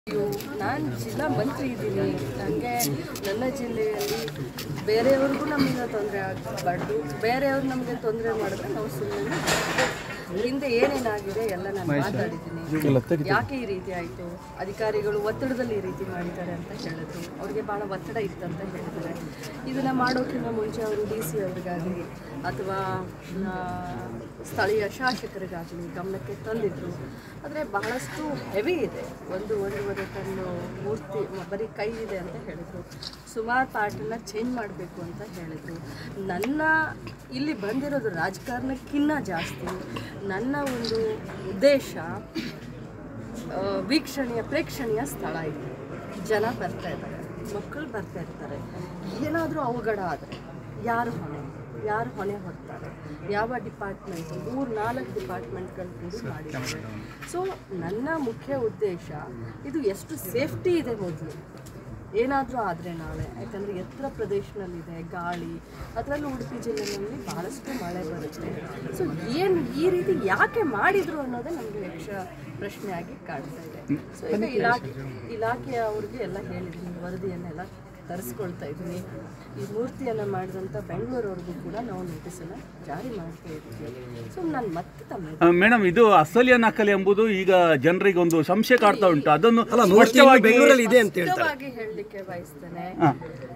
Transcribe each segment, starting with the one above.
ನಾನು ಜಿಲ್ಲಾ ಮಂತ್ರಿ ಇದ್ದೀನಿ ನನಗೆ ನನ್ನ ಜಿಲ್ಲೆಯಲ್ಲಿ ಬೇರೆಯವ್ರಿಗೂ ನಮಗೆ ತೊಂದರೆ ಆಗಬಾರ್ದು ಬೇರೆಯವ್ರು ನಮಗೆ ತೊಂದರೆ ಮಾಡಿದ್ರೆ ನಾವು ಸುಮ್ಮನೆ ಹಿಂದೆ ಏನೇನಾಗಿದೆ ಎಲ್ಲ ನಾನು ಮಾತಾಡಿದ್ದೀನಿ ಯಾಕೆ ಈ ರೀತಿ ಆಯಿತು ಅಧಿಕಾರಿಗಳು ಒತ್ತಡದಲ್ಲಿ ಈ ರೀತಿ ಮಾಡಿದ್ದಾರೆ ಅಂತ ಹೇಳಿದ್ರು ಅವ್ರಿಗೆ ಭಾಳ ಒತ್ತಡ ಇತ್ತಂತ ಹೇಳಿದ್ದಾರೆ ಇದನ್ನು ಮಾಡೋಕ್ಕಿಂತ ಮುಂಚೆ ಅವರು ಡಿ ಸಿ ಅವ್ರಿಗಾಗಲಿ ಅಥವಾ ಆ, ಸ್ಥಳೀಯ ಶಾಸಕರಿಗಾಗಲಿ ಗಮನಕ್ಕೆ ತಂದಿದ್ರು ಆದರೆ ಬಹಳಷ್ಟು ಹೆವಿ ಇದೆ ಒಂದು ಒಂದೂವರೆ ಟನ್ನು ಮೂರ್ತಿ ಮ- ಬರೀ ಕೈ ಇದೆ ಅಂತ ಹೇಳಿದರು ಸುಮಾರು ಪಾರ್ಟನ್ನ ಚೇಂಜ್ ಮಾಡಬೇಕು ಅಂತ ಹೇಳಿದರು ನನ್ನ ಇಲ್ಲಿ ಬಂದಿರೋದು ರಾಜಕಾರಣಕ್ಕಿಂತ ಜಾಸ್ತಿ ನನ್ನ ಒಂದು ಉದ್ದೇಶ ಆ, ವೀಕ್ಷಣೀಯ ಪ್ರೇಕ್ಷಣೀಯ ಸ್ಥಳ ಇದೆ ಜನ ಬರ್ತಾ ಇದ್ದಾರೆ ಮಕ್ಕಳು ಬರ್ತಾ ಇರ್ತಾರೆ ಏನಾದರೂ ಅವಘಡ ಆದರೆ ಯಾರು ಹೊಣೆ ಯಾರು ಹೊಣೆ ಹೊರ್ತಾರೆ ಯಾವ ಡಿಪಾರ್ಟ್ಮೆಂಟ್ ಮೂರು ನಾಲ್ಕು ಡಿಪಾರ್ಟ್ಮೆಂಟ್ಗಳು ಕೂಡಿ ಮಾಡಿದ್ದಾರೆ ಸೊ ನನ್ನ ಮುಖ್ಯ ಉದ್ದೇಶ ಇದು ಎಷ್ಟು ಸೇಫ್ಟಿ ಇದೆ ಮೊದಲು ಏನಾದರೂ ಆದರೆ ನಾಳೆ ಯಾಕಂದರೆ ಎತ್ತರ ಪ್ರದೇಶದಲ್ಲಿದೆ ಗಾಳಿ ಅದರಲ್ಲೂ ಉಡುಪಿ ಜಿಲ್ಲೆಯಲ್ಲಿ ಭಾಳಷ್ಟು ಮಳೆ ಬರುತ್ತೆ ಸೊ ಏನು ಈ ರೀತಿ ಯಾಕೆ ಮಾಡಿದರು ಅನ್ನೋದೇ ನಮಗೆ ಯಕ್ಷ ಪ್ರಶ್ನೆಯಾಗಿ ಕಾಡ್ತಾ ಇದೆ ಸೊ ಈಗ ಇಲಾಖೆ ಇಲಾಖೆಯ ಅವ್ರಿಗೆ ಎಲ್ಲ ಹೇಳಿದ್ದೀನಿ ವರದಿಯನ್ನೆಲ್ಲ ತರಿಸ್ಕೊಳ್ತಾ ಇದ್ದೀನಿ ಈ ಮೂರ್ತಿಯನ್ನು ಮಾಡಿದಂಥ ಬೆಂಗಳೂರವ್ರಿಗೂ ಕೂಡ ನಾವು ನೋಟಿಸನ್ನು ಜಾರಿ ಮಾಡ್ತಾ ಇದ್ದೀವಿ ಸೊ ನಾನು ಮತ್ತೆ ತಮ್ಮ ಮೇಡಮ್ ಇದು ಅಸಲಿಯ ನಕಲಿ ಎಂಬುದು ಈಗ ಜನರಿಗೆ ಒಂದು ಸಂಶಯ ಕಾಡ್ತಾ ಉಂಟು ಅದನ್ನು ಅಲ್ಲ ಮೂರ್ತಿ ಸ್ಪಷ್ಟವಾಗಿ ಬೆಂಗಳೂರಲ್ಲಿ ಇದೆ ಅಂತ ಹೇಳ್ತಾರೆ ಸ್ಪಷ್ಟವಾಗಿ ಹೇಳಲಿಕ್ಕೆ ಬಯಸ್ತೇನೆ ಹಾ.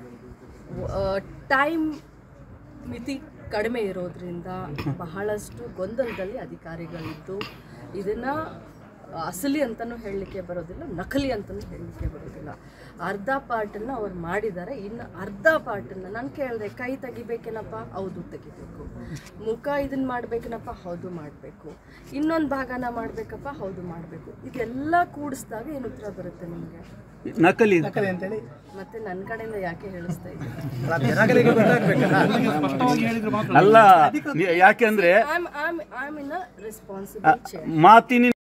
ಟೈಮ್ ಮಿತಿ ಕಡಿಮೆ ಇರೋದ್ರಿಂದ ಬಹಳಷ್ಟು ಗೊಂದಲದಲ್ಲಿ ಅಧಿಕಾರಿಗಳಿದ್ದು ಇದನ್ನ ಅಸಲಿ ಅಂತಲೂ ಹೇಳಲಿಕ್ಕೆ ಬರೋದಿಲ್ಲ ನಕಲಿ ಅಂತಲೂ ಹೇಳಲಿಕ್ಕೆ ಬರೋದಿಲ್ಲ ಅರ್ಧ ಪಾರ್ಟನ್ನು ಅವ್ರು ಮಾಡಿದ್ದಾರೆ ಇನ್ನು ಅರ್ಧ ಪಾರ್ಟನ್ನು ನಾನು ಕೇಳಿದೆ ಕೈ ತೆಗಿಬೇಕೇನಪ್ಪ ಹೌದು ತೆಗಿಬೇಕು ಮುಖ ಇದನ್ನ ಮಾಡ್ಬೇಕೇನಪ್ಪ ಹೌದು ಮಾಡಬೇಕು ಇನ್ನೊಂದು ಭಾಗನ ಮಾಡಬೇಕಪ್ಪ ಹೌದು ಮಾಡಬೇಕು ಇದೆಲ್ಲ ಕೂಡಿಸಿದಾಗ ಏನು ಉತ್ತರ ಬರುತ್ತೆ ನಿಮಗೆ ನಕಲಿ ಮತ್ತೆ ನನ್ನ ಕಡೆಯಿಂದ ಯಾಕೆ ಹೇಳಿಸ್ತಾ ಇದ್ದೀನಿ ಜನಗಳಿಗೆ ಗೊತ್ತಾಗ್ಬೇಕಲ್ಲ ಅಲ್ಲ ನಿ- ಯಾಕೆಂದ್ರೆ I am in a responsible chair ಮಾತಿನ